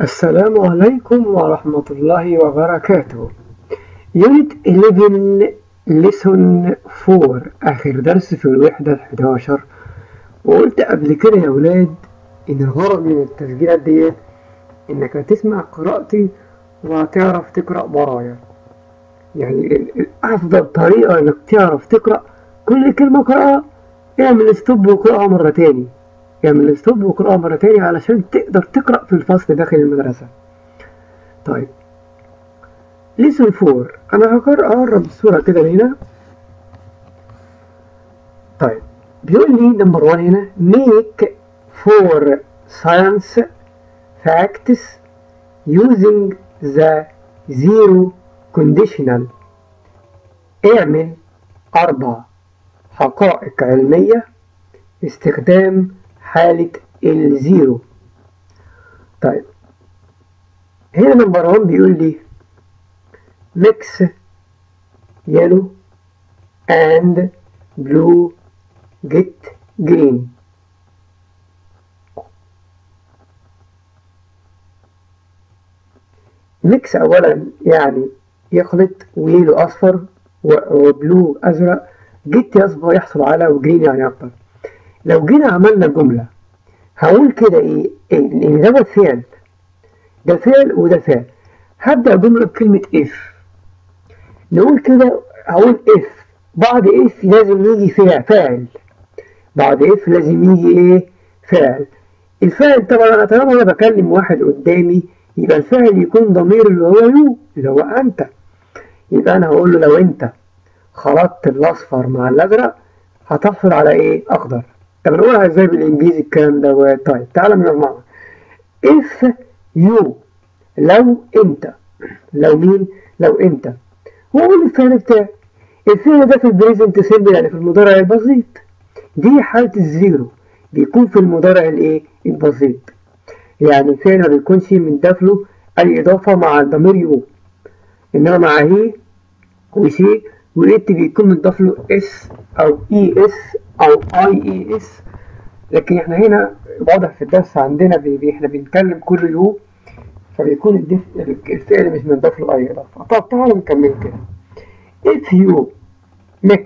السلام عليكم ورحمة الله وبركاته يونت 11 ليسون 4 آخر درس في الوحدة 11 وقلت قبل كده يا ولاد إن الغرض من التسجيلات ديت إنك هتسمع قراءتي وهتعرف تقرأ ورايا يعني أفضل طريقة إنك تعرف تقرأ كل كلمة قراءة اعمل ستوب وقراءة مرة تاني اعمل ستوب وقراءة مرة تاني علشان تقدر تقرأ في الفصل داخل المدرسة طيب ليسون فور أنا هقرب الصورة كده هنا طيب بيقول لي نمبر 1 هنا make for science facts using the zero conditional اعمل أربع حقائق علمية استخدام حالة الزيرو طيب هنا نمبر 1 بيقول لي mix yellow and blue get green ميكس اولا يعني يخلط ويلو اصفر وبلو ازرق جيت يصبح يحصل على وجرين يعني اكتر لو جينا عملنا جملة هقول كده ايه, إيه لان دوت فعل ده فعل وده فعل هبدأ جملة بكلمة اف نقول كده هقول اف بعد اف لازم يجي فعل فاعل بعد اف لازم يجي ايه فاعل الفاعل طبعا انا طالما انا بكلم واحد قدامي يبقى الفاعل يكون ضمير اللي هو يو اللي هو انت يبقى انا هقول له لو انت خلطت الاصفر مع الازرق هتحصل على ايه اخضر طب نقولها ازاي بالانجليزي الكلام ده طيب تعالى من مع if you لو انت لو مين لو انت وقول الفعل بتاعي الفعل ده في البريزنت سيمبل يعني في المضارع البسيط دي حالة الزيرو بيكون في المضارع الايه البسيط يعني الفعل ما بيكونش من داخله اي اضافة مع الضمير يو انما مع هي وشي وإت بيكون مضاف له اس او اي اس او اي اي اس لكن احنا هنا واضح في الدرس عندنا بي احنا بنتكلم كل يو فبيكون الفعل مش مضاف له اي اضافه طب تعالوا نكمل كده if you mix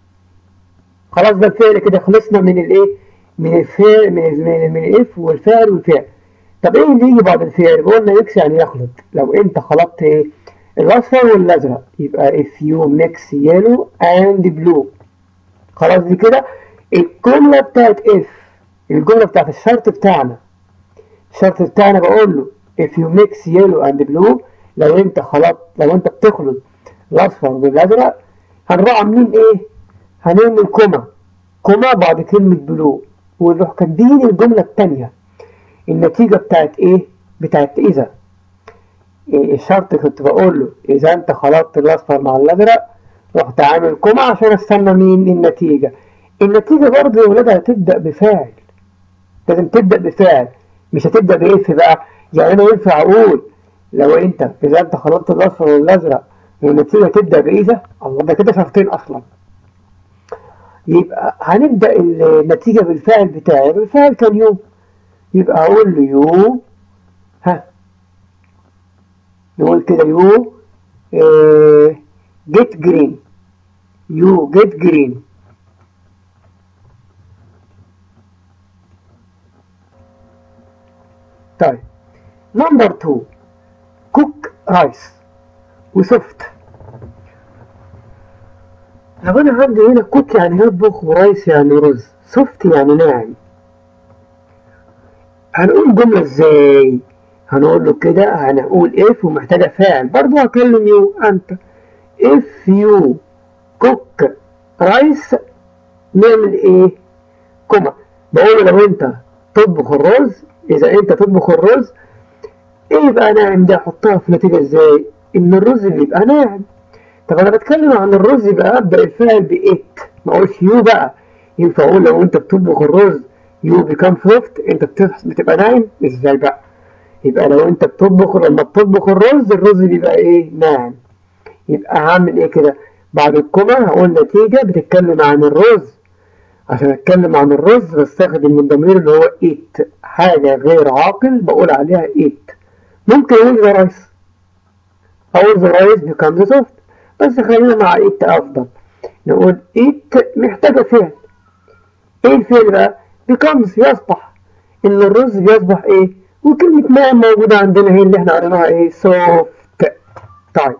خلاص ده الفعل كده خلصنا من الايه من الفعل من ال من الاف والفعل والفعل طب ايه اللي يجي بعد الفعل قلنا ميكس يعني يخلط لو انت خلطت ايه الاصفر والازرق يبقى if you mix yellow and blue خلاص دي كده الجملة بتاعت if الجملة بتاعت الشرط بتاعنا الشرط بتاعنا بقول له if you mix yellow and blue لو انت خلطت لو انت بتخلط الاصفر بالازرق هنروح عاملين ايه هنعمل كوما كوما بعد كلمة بلو ونروح كاتبين الجملة التانية النتيجة بتاعت ايه بتاعت اذا إيه الشرط كنت بقول له اذا انت خلطت الاصفر مع الازرق رحت عامل كوما عشان استنى مين النتيجة النتيجة برضه يا ولاد هتبدأ بفاعل لازم تبدأ بفاعل مش هتبدأ بإف بقى يعني أنا ينفع أقول لو أنت إذا أنت خلطت الأصفر والأزرق والنتيجة تبدأ بإذا الله ده كده شرطين أصلا يبقى هنبدأ النتيجة بالفعل بتاعي بالفعل كان يو يبقى أقول له يو ها نقول كده يو جيت جرين يو جيت جرين طيب نمبر 2 كوك رايس وسوفت لو انا عندي هنا كوك يعني يطبخ ورايس يعني رز سوفت يعني ناعم هنقول جملة ازاي هنقول له كده هنقول اف ومحتاجة فاعل برضو هكلم يو انت if you cook رايس نعمل ايه كوما بقول لو انت تطبخ الرز اذا انت تطبخ الرز ايه بقى ناعم ده احطها في نتيجة ازاي ان الرز بيبقى ناعم طب انا بتكلم عن الرز يبقى ابدا الفعل بإت ما اقولش يو بقى ينفع اقول لو انت بتطبخ الرز يو بيكام سوفت انت بتبقى ناعم ازاي بقى يبقى لو انت بتطبخ لما بتطبخ الرز الرز بيبقى ايه ناعم يبقى هعمل ايه كده بعد الكوما هقول نتيجة بتتكلم عن الرز عشان اتكلم عن الرز بستخدم الضمير اللي هو ايت حاجة غير عاقل بقول عليها ايت ممكن نقول the rice أو the rice becomes soft بس خلينا مع it أفضل نقول it محتاجة فعل ايه الفعل بقى becomes يصبح ان الرز بيصبح ايه وكلمة ماء موجودة عندنا هي اللي احنا قريناها ايه soft طيب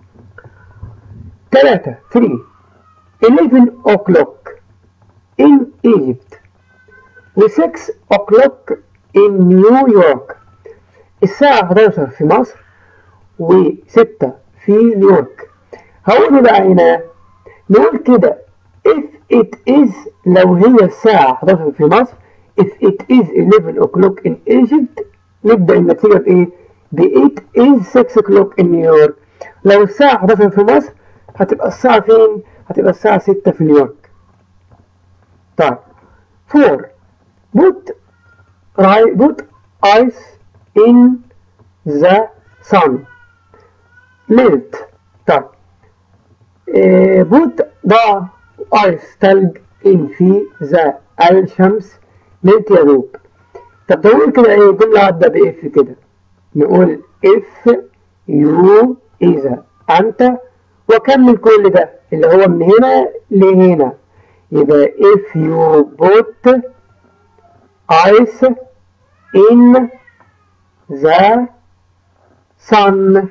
ثلاثة 3 11 o'clock in Egypt و 6 o'clock in New York الساعة 11 في مصر و6 في نيويورك هقول بقى هنا نقول كده if it is لو هي الساعة 11 في مصر if it is 11 o'clock in Egypt نبدأ النتيجة بإيه؟ ب it is 6 o'clock in New York لو الساعة 11 في مصر هتبقى الساعة فين؟ هتبقى الساعة 6 في نيويورك طيب 4 put right put ice in the sun melt طيب إيه put ضع ايس تلج ان في ذا الشمس ملت يذوب طب نقول كده ايه جملة عدة باف كده نقول اف يو اذا انت وكمل كل ده اللي هو من هنا لهنا يبقى if you put ice in the sun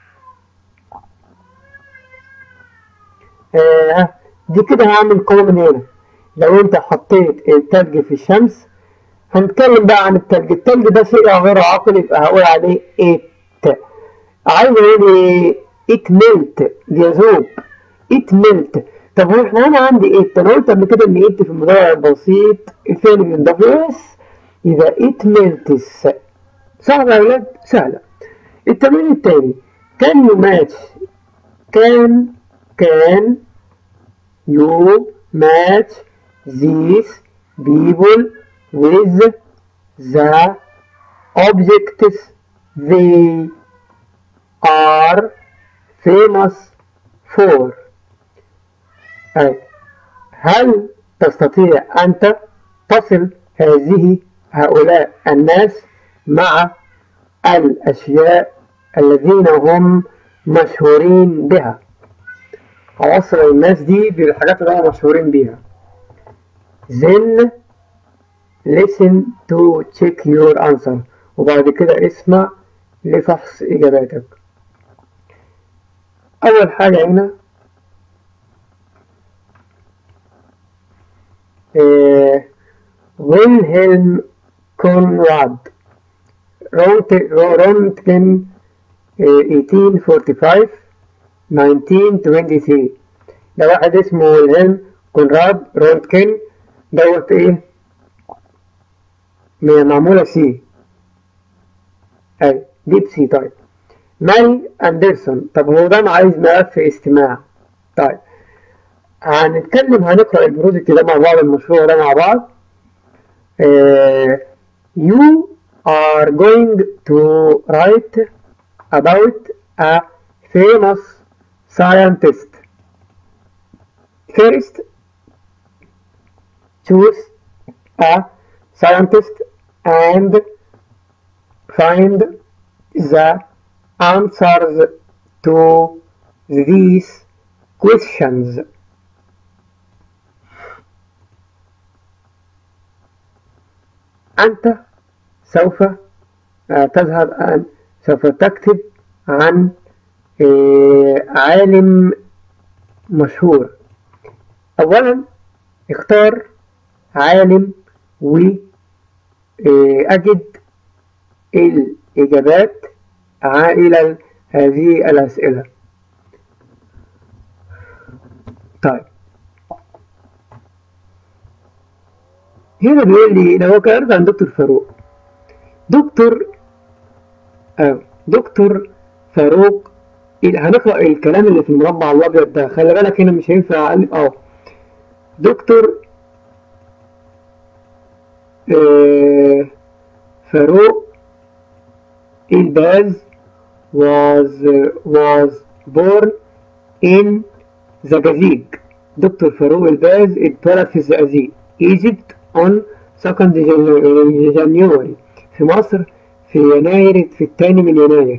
آه دي كده هعمل قوة من هنا لو انت حطيت التلج في الشمس هنتكلم بقى عن التلج التلج ده شيء غير عاقل يبقى هقول عليه ات عايز اقول ايه ات ملت بيذوب ات ملت طب هو احنا انا عندي ات انا قلت قبل كده ان ات في المضارع البسيط الفعل بينضاف اس يبقى ات ملتس صعب يا ولاد سهلة التمرين التاني كان يو ماتش كان كان you match these people with the objects they are famous for أي هل تستطيع أنت تصل هذه هؤلاء الناس مع الأشياء الذين هم مشهورين بها أوصل الناس دي بالحاجات اللي هم مشهورين بيها then listen to check your answer وبعد كده اسمع لفحص إجاباتك أول حاجة هنا إيه ويلهلم كونراد رونتجن 1845 1923 ده واحد اسمه ويلهلم كونراد رونتجن دوت ايه معمولة سي اي ديب سي طيب ماري اندرسون طب هو ده عايز ملف استماع طيب هنتكلم هنقرأ البروجكت ده مع بعض المشروع ده مع بعض uh, you are going to write about a famous scientist first choose a scientist and find the answers to these questions أنت سوف تذهب أن سوف تكتب عن عالم مشهور أولا اختار عالم وأجد الإجابات إلى هذه الأسئلة طيب هنا بيقول لي لو قرأت عن دكتور فاروق دكتور آه دكتور فاروق هنقرأ الكلام اللي في المربع الأبيض ده خلي بالك هنا مش هينفع أقلب اه دكتور آه فاروق الباز was was born in زجاجيج دكتور فاروق الباز اتولد في الزقازيق Egypt on 2 January في مصر في في يناير في الثاني من يناير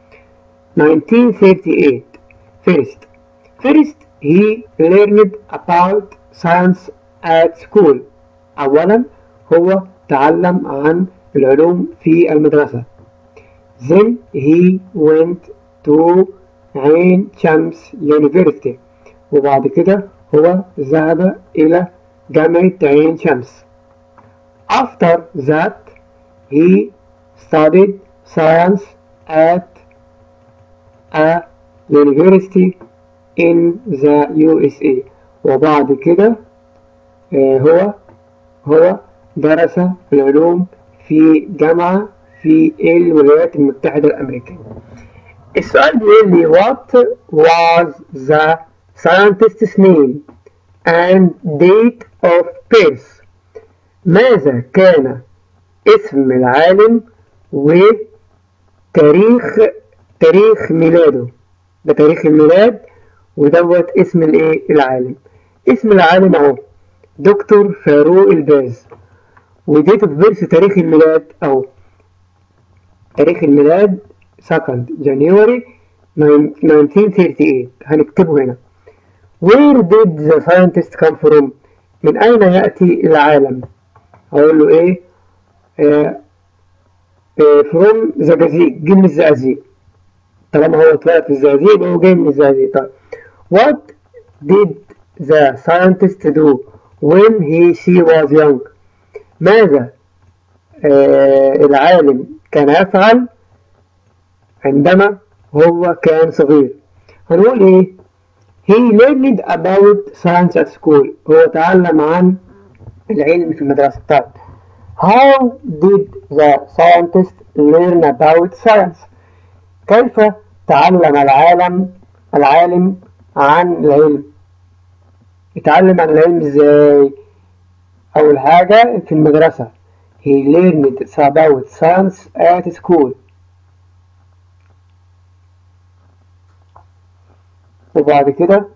1938 first first he learned about science at school أولا هو تعلم عن العلوم في المدرسة then he went to عين شمس University وبعد كده هو ذهب إلى جامعة عين شمس after that he studied science at a university in the USA وبعد كده هو هو درس العلوم في جامعة في الولايات المتحدة الأمريكية السؤال بيقول لي what was the scientist's name and date of birth ماذا كان اسم العالم وتاريخ تاريخ ميلاده ده تاريخ الميلاد ودوت اسم الايه العالم اسم العالم اهو دكتور فاروق الباز وديت اوف بيرث تاريخ الميلاد او تاريخ الميلاد 2 جانيوري 1938 هنكتبه هنا Where did the scientist come from من أين يأتي العالم أقول له إيه آه آه from زجاجيج جه من الزقازيق طالما هو طلع في الزقازيق يبقى هو جاي من الزقازيق طيب What did the scientist do when he she was young ماذا آه العالم كان يفعل عندما هو كان صغير هنقول ايه he learned about science at school هو تعلم عن العلم في المدرسة طيب how did the scientist learn about science كيف تعلم العالم العالم عن العلم يتعلم عن العلم ازاي اول حاجة في المدرسة he learned about science at school وبعد كده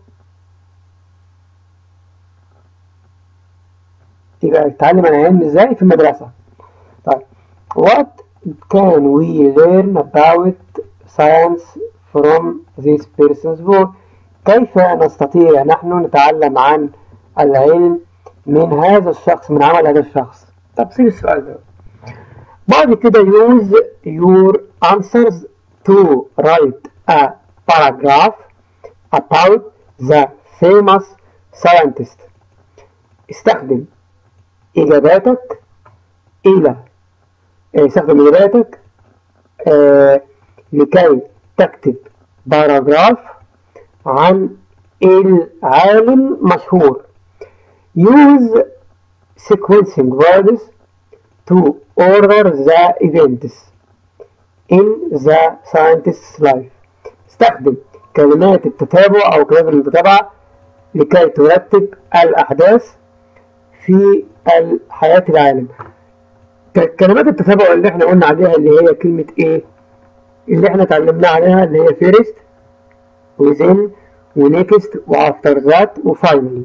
يبقى اتعلم عن العلم ازاي في المدرسة طيب what can we learn about science from this person's book كيف نستطيع نحن نتعلم عن العلم من هذا الشخص من عمل هذا الشخص تفصيل السؤال ده بعد كده use your answers to write a paragraph about the famous scientist استخدم إجاباتك إلى استخدم إجاباتك آه لكي تكتب باراجراف عن العالم مشهور use sequencing words to order the events in the scientist's life استخدم كلمات التتابع أو كلمات المتابعة لكي ترتب الأحداث في حياة العالم كلمات التتابع اللي احنا قلنا عليها اللي هي كلمة ايه اللي احنا اتعلمنا عليها اللي هي فيرست وزين ونيكست وافتر ذات وفاينلي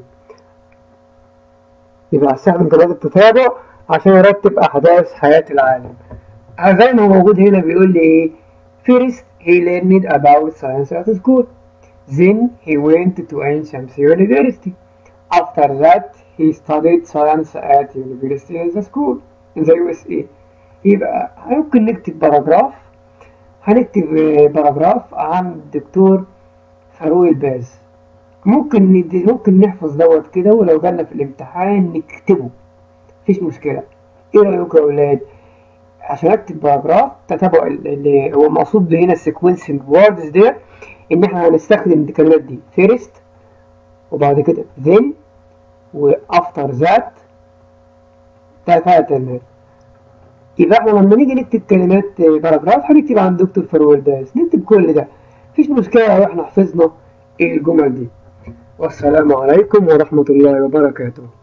يبقى استخدم كلمات التتابع عشان ارتب احداث حياة العالم زي ما موجود هنا بيقول لي ايه First he learned about science at school then he went to Ain Shams University after that he studied science at university in the school in the USA يبقى ممكن نكتب باراجراف هنكتب باراجراف عن الدكتور فاروق الباز ممكن ندي ممكن نحفظ دوت كده ولو جالنا في الامتحان نكتبه مفيش مشكلة ايه رأيكم يا ولاد عشان اكتب باراجراف تتابع اللي هو المقصود هنا السيكونسنج ووردز ده ان احنا هنستخدم الكلمات دي فيرست وبعد كده then وافتر ذات ثلاث كلمات يبقى احنا لما نيجي نكتب كلمات باراجراف هنكتب عن دكتور فاروق الباز نكتب كل ده مفيش مشكلة لو احنا حفظنا الجمل دي والسلام عليكم ورحمة الله وبركاته